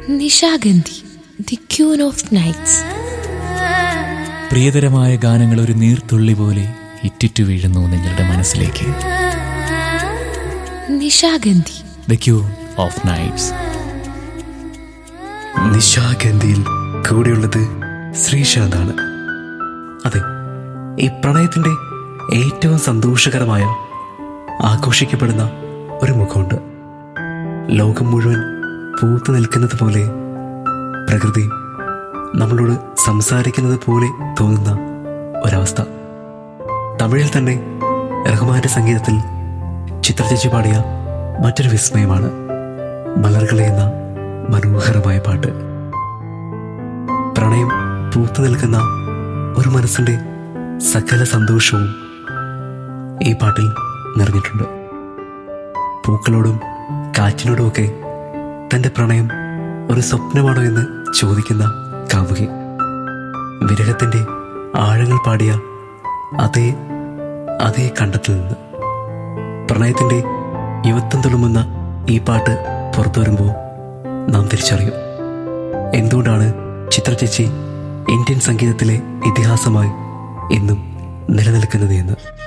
Nishagandhi the queen of nights പ്രിയതരമായ ഗാനങ്ങൾ ഒരു നീർത്തുള്ളി പോലെ ഇറ്റിറ്റു വീഴുന്നു നിങ്ങളുടെ മനസ്സിലേക്ക് Nishagandhi the queen of nights നിശാഗന്ധിയിൽ കൂടെയുള്ളത് ശ്രീശാന്താണ് അതെ ഈ പ്രണയത്തിന്റെ ഏറ്റവും സന്തോഷകരമായ ആഘോഷിക്കപ്പെടുന്ന ഒരു മുഖമുണ്ട് ലോകം മുഴുവൻ പൂത്തു നിൽക്കുന്നത് പോലെ പ്രകൃതി നമ്മളോട് സംസാരിക്കുന്നത് പോലെ തോന്നുന്ന ഒരവസ്ഥ തമിഴിൽ തന്നെ റഹ്മാന്റെ സംഗീതത്തിൽ ചിത്രചേച്ചി പാടിയ മറ്റൊരു വിസ്മയമാണ് മലർകളെ എന്ന മനോഹരമായ പാട്ട് പ്രണയം പൂത്തു നിൽക്കുന്ന ഒരു മനസ്സിന്റെ സകല സന്തോഷവും ഈ പാട്ടിൽ നിറഞ്ഞിട്ടുണ്ട് പൂക്കളോടും കാറ്റിനോടുമൊക്കെ തന്റെ പ്രണയം ഒരു സ്വപ്നമാണോ എന്ന് ചോദിക്കുന്ന കാമുകി വിരഹത്തിന്റെ ആഴങ്ങൾ പാടിയ അതേ അതേ കണ്ടത്തിൽ നിന്ന് പ്രണയത്തിന്റെ യുവത്വം തുളുമ്പുന്ന ഈ പാട്ട് പുറത്തു വരുമ്പോൾ നാം തിരിച്ചറിയും എന്തുകൊണ്ടാണ് ചിത്രചേച്ചി ഇന്ത്യൻ സംഗീതത്തിലെ ഇതിഹാസമായി ഇന്നും നിലനിൽക്കുന്നത് എന്ന്